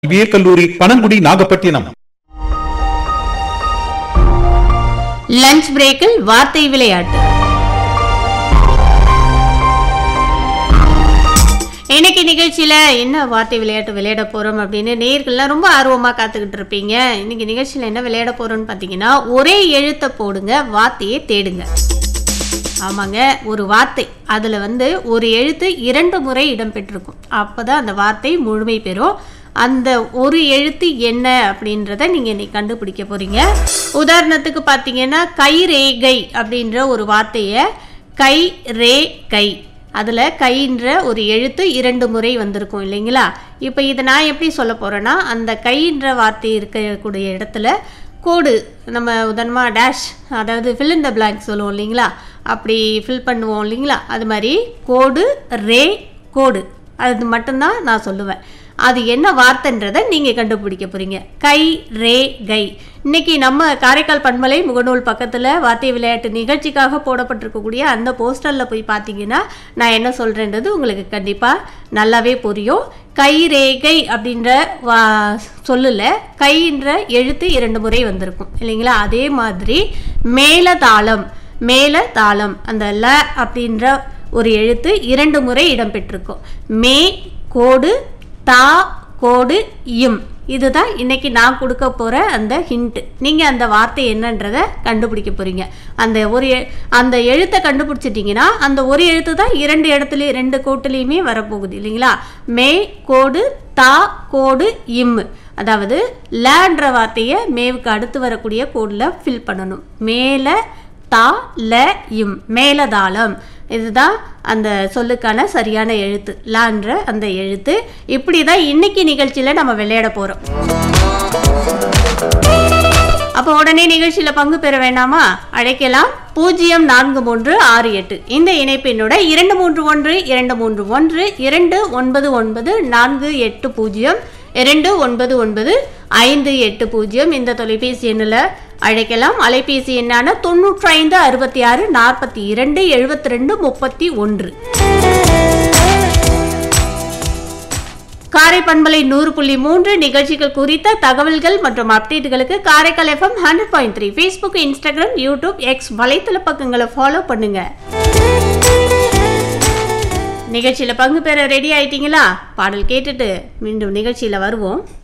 கல்வியியல் கல்லூரி பனங்குடி நாகப்பட்டினம் லஞ்ச் பிரேக்கில் வார்த்தை விளையாட்டு இன்னைக்கு நிகழ்ச்சியில என்ன வார்த்தை விளையாட்டு விளையாட போறோம் அப்படின்னு நேர்கள்லாம் ரொம்ப ஆர்வமா காத்துக்கிட்டு இருப்பீங்க இன்னைக்கு நிகழ்ச்சியில என்ன விளையாட போறோம்னு பாத்தீங்கன்னா ஒரே எழுத்தை போடுங்க வார்த்தையை தேடுங்க ஆமாங்க ஒரு வார்த்தை அதுல வந்து ஒரு எழுத்து இரண்டு முறை இடம்பெற்றிருக்கும் அப்பதான் அந்த வார்த்தை முழுமை பெறும் அந்த ஒரு எழுத்து என்ன அப்படின்றத நீங்க இன்னைக்கு கண்டுபிடிக்க போறீங்க உதாரணத்துக்கு பார்த்தீங்கன்னா கை ரேகை அப்படின்ற ஒரு வார்த்தையை கை ரே கை அதில் கைன்ற ஒரு எழுத்து இரண்டு முறை வந்திருக்கும் இல்லைங்களா இப்போ இதை நான் எப்படி சொல்ல போகிறேன்னா அந்த கைன்ற வார்த்தை இருக்கக்கூடிய இடத்துல கோடு நம்ம உதாரணமாக டேஷ் அதாவது ஃபில் in the blank சொல்லுவோம் இல்லைங்களா அப்படி ஃபில் பண்ணுவோம் இல்லைங்களா அது மாதிரி கோடு ரே கோடு அது மட்டும்தான் நான் சொல்லுவேன் அது என்ன வார்த்தைன்றதை நீங்கள் கண்டுபிடிக்க போறீங்க கை ரே கை இன்னைக்கு நம்ம காரைக்கால் பண்பலை முகநூல் பக்கத்தில் வார்த்தை விளையாட்டு நிகழ்ச்சிக்காக போடப்பட்டிருக்கக்கூடிய அந்த போஸ்டரில் போய் பார்த்தீங்கன்னா நான் என்ன சொல்கிறேன்றது உங்களுக்கு கண்டிப்பாக நல்லாவே புரியும் கை ரேகை அப்படின்ற வா சொல்லல கைன்ற எழுத்து இரண்டு முறை வந்திருக்கும் இல்லைங்களா அதே மாதிரி மேலதாளம் மேலதாளம் அந்த ல அப்படின்ற ஒரு எழுத்து இரண்டு முறை இடம்பெற்றிருக்கும் மே கோடு தா கோடு இம் இதுதான் இன்னைக்கு நான் கொடுக்க போற அந்த ஹிண்ட் நீங்க அந்த வார்த்தை என்னன்றதை கண்டுபிடிக்க போறீங்க அந்த ஒரு எ- அந்த எழுத்தை கண்டுபிடிச்சிட்டீங்கன்னா அந்த ஒரு எழுத்து தான் இரண்டு இடத்துலயும் ரெண்டு கோட்டுலையுமே வரப்போகுது இல்லைங்களா மே கோடு தா கோடு இம் அதாவது லேன்ற வார்த்தையை மேவுக்கு அடுத்து வரக்கூடிய கோடில் ஃபில் பண்ணணும் மேலே தா ல இம் மேலதாளம் இதுதான் அந்த சொல்லுக்கான சரியான எழுத்து லான்ற அந்த எழுத்து இப்படி தான் இன்னைக்கு நிகழ்ச்சியில் நம்ம விளையாட போகிறோம் அப்போ உடனே நிகழ்ச்சியில் பங்கு பெற வேண்டாமா அழைக்கலாம் பூஜ்ஜியம் நான்கு மூன்று ஆறு எட்டு இந்த இணைப்பினோட இரண்டு மூன்று ஒன்று இரண்டு மூன்று ஒன்று இரண்டு ஒன்பது ஒன்பது நான்கு எட்டு பூஜ்ஜியம் இரண்டு ஒன்பது ஒன்பது ஐந்து எட்டு பூஜ்ஜியம் இந்த தொலைபேசி எண்ணில் அழைக்கலாம் அலைபேசி எண்ணான தொண்ணூற்றி ஐந்து அறுபத்தி ஆறு நாற்பத்தி இரண்டு எழுபத்தி ரெண்டு முப்பத்தி ஒன்று காரை பண்பலை நூறு புள்ளி மூன்று நிகழ்ச்சிகள் குறித்த தகவல்கள் மற்றும் அப்டேட்டுகளுக்கு Karaikal FM hundred point three Facebook Instagram YouTube X வலைத்தள பக்கங்களை ஃபாலோ பண்ணுங்க நிகழ்ச்சியில் பங்கு பெற ரெடி ஆயிட்டீங்களா பாடல் கேட்டுட்டு மீண்டும் நிகழ்ச்சியில் வருவோம்